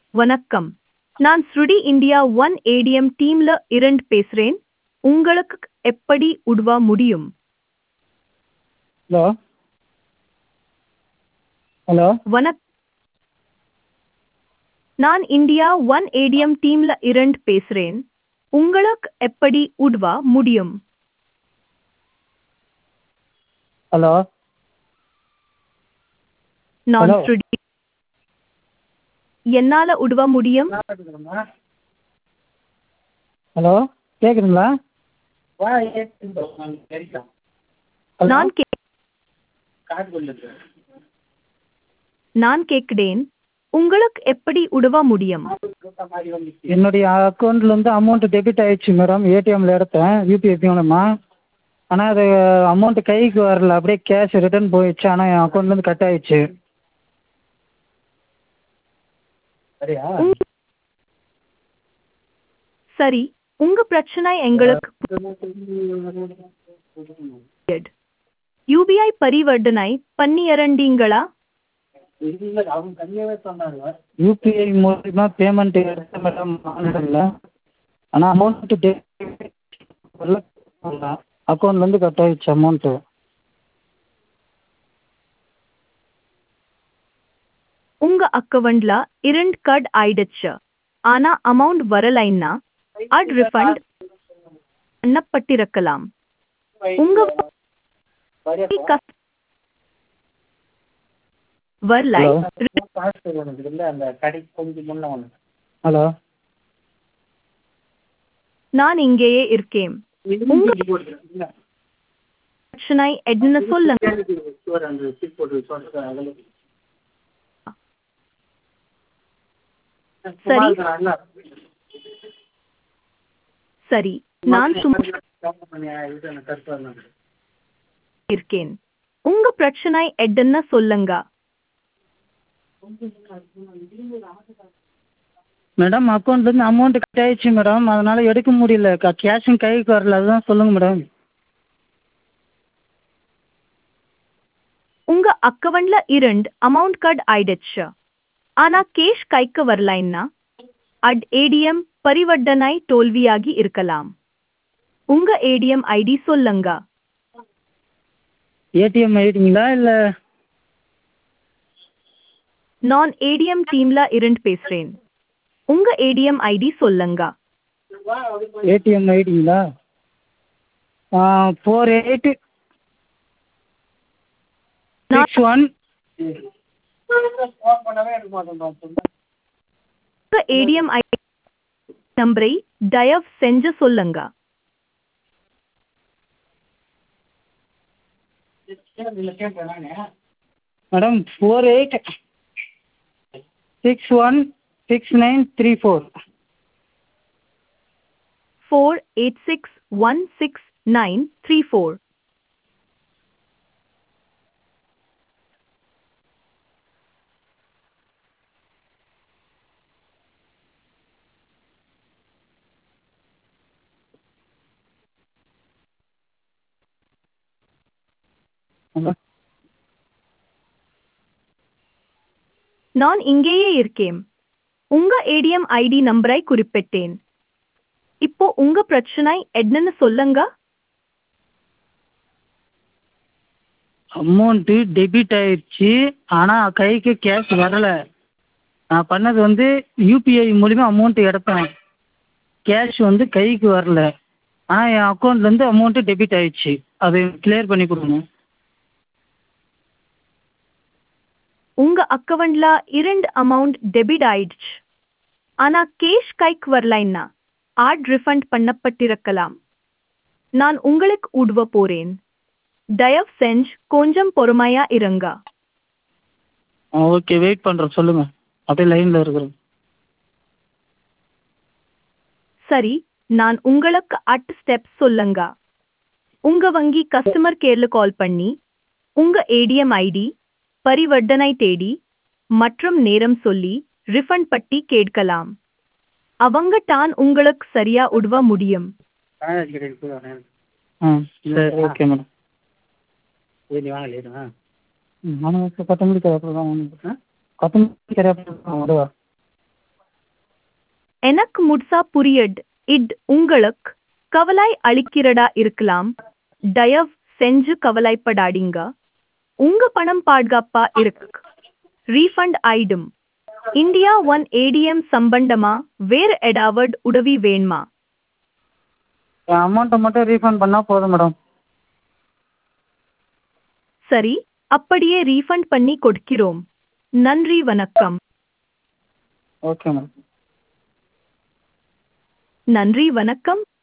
வணக்கம் நான் ஸ்ருடி இந்தியா ஒன் ஏடிஎம் டீம்ல இருந்து பேசுறேன் உங்களுக்கு எப்படி உதவ முடியும் ஹலோ ஹலோ வணக் நான் இந்தியா ஒன் ஏடிஎம் டீம்ல இருந்து பேசுறேன் உங்களுக்கு எப்படி உதவ முடியும் ஹலோ நான் Hello. ஸ்ருடி என்னால உதவ முடியும் ஹலோ கேட்குதுங்களா நான் கே நான் கேட்கிறேன் உங்களுக்கு எப்படி உதவ முடியும் என்னுடைய அக்கௌண்ட்லேருந்து அமௌண்ட் டெபிட் ஆயிடுச்சு மேடம் ஏடிஎம்ல எடுத்தேன் யூபிஐ மூலமா ஆனால் அது அமௌண்ட் கைக்கு வரல அப்படியே கேஷ் ரிட்டர்ன் போயிடுச்சு ஆனால் என் அக்கௌண்ட்லேருந்து கட் ஆயிடுச்சு சரியா சரி உங்க பிரச்சனை எங்களுக்கு புரியுது. யூபிஐ பரிவர்த்தனை பண்ணியறண்டீங்களா யூபிஐ மூலிமா பேமெண்ட் எடுத்தேன் மேடம் ஆன்லைனில் ஆனால் அமௌண்ட்டு அக்கௌண்ட்லேருந்து கட் ஆயிடுச்சு அமௌண்ட்டு உங்க அக்கவுண்ட்ல இரண்டு கட் ஆயிடுச்சு ஆனா அமௌண்ட் வரலைன்னா அட் ரிஃபண்ட் பண்ணப்பட்டிருக்கலாம் உங்க கஸ்- வரலை ஹலோ நான் இங்கேயே இருக்கேன் உங்க பிரச்சனை என்னன்னு சொல்லுங்க சரி சரி நான் சும்மா இருக்கேன் உங்க பிரச்சனை என்னன்னு சொல்லுங்க மேடம் அக்கௌண்ட்லேருந்து அமௌண்ட் கட் ஆயிடுச்சு மேடம் அதனால் எடுக்க முடியல கேஷும் கைக்கு வரல அதுதான் சொல்லுங்கள் மேடம் உங்க அக்கவுண்ட்ல இரண்டு அமௌண்ட் கட் ஆயிடுச்சு ஆனா கேஷ் கைக்கு வரலைன்னா அட் ஏடிஎம் பரிவர்த்தனை தோல்வியாகி இருக்கலாம் உங்க ஏடிஎம் ஐடி சொல்லுங்க ஏடிஎம் ஐடிங்களா இல்லை நான் ஏடிஎம் டீம்ல இருந்து பேசுறேன் உங்க ஏடிஎம் ஐடி சொல்லுங்க ஏடிஎம் ஐடிங்களா ஃபோர் எயிட் சிக்ஸ் ஒன் உங்க ஏடிஎம் ஐடி நம்பரை தயவு செஞ்சு சொல்லுங்க madam four eight six one six nine three four four eight six one six nine three four hello நான் இங்கேயே இருக்கேன் உங்க ஏடிஎம் ஐடி நம்பரை குறிப்பிட்டேன் இப்போ உங்க பிரச்சனை என்னன்னு சொல்லுங்க அமௌண்ட்டு டெபிட் ஆயிடுச்சு ஆனால் கைக்கு கேஷ் வரலை நான் பண்ணது வந்து யூபிஐ மூலிமா அமௌண்ட் எடுத்தேன் கேஷ் வந்து கைக்கு வரல ஆனால் என் அக்கௌண்ட்லேருந்து அமௌண்ட்டு டெபிட் ஆயிடுச்சு அது கிளியர் பண்ணி கொடுங்க உங்க அக்கவுண்ட்ல இரண்டு அமௌண்ட் டெபிட் ஆயிடுச்சு ஆனா கேஷ் கைக்கு வரலைன்னா ஆட் ரிஃபண்ட் பண்ணப்பட்டிருக்கலாம் நான் உங்களுக்கு உதவ போறேன் தயவு செஞ்சு கொஞ்சம் பொறுமையா இருங்க ஆ ஓகே வெயிட் பண்ணுறேன் சொல்லுங்கள் அப்படியே லைனில் இருக்கிறேன் சரி நான் உங்களுக்கு அட் ஸ்டெப்ஸ் சொல்லுங்க உங்க வங்கி கஸ்டமர் கேர்ல கால் பண்ணி உங்க ஏடிஎம் ஐடி பரிவர்த்தனை தேடி மற்றும் நேரம் சொல்லி ரிஃபண்ட் பட்டி கேட்கலாம் அவங்க தான் உங்களுக்கு சரியா உதவ முடியும் ஆ சரி ஓகே மேடம் ம் நான் கொத்தமல்லி கருவேப்பிலை தான் வாங்கணும் கொத்தமல்லி கருவேப்பிலை தான் வருவா எனக்கு முட்சா புரியட் இட் உங்களுக்கு கவலை அளிக்கிறதா இருக்கலாம் தயவு செஞ்சு கவலைப்படாதீங்க உங்க பணம் பாதுகாப்பா இருக்கு ரீஃபண்ட் ஆயிடும் இந்தியா ஒன் ஏடிஎம் சம்பந்தமா வேற ஏதாவது உதவி வேணுமா என் அமௌண்ட்டை மட்டும் ரீஃபண்ட் பண்ணால் போதும் மேடம் சரி அப்படியே ரீஃபண்ட் பண்ணி கொடுக்கிறோம் நன்றி வணக்கம் ஓகே மேடம் நன்றி வணக்கம்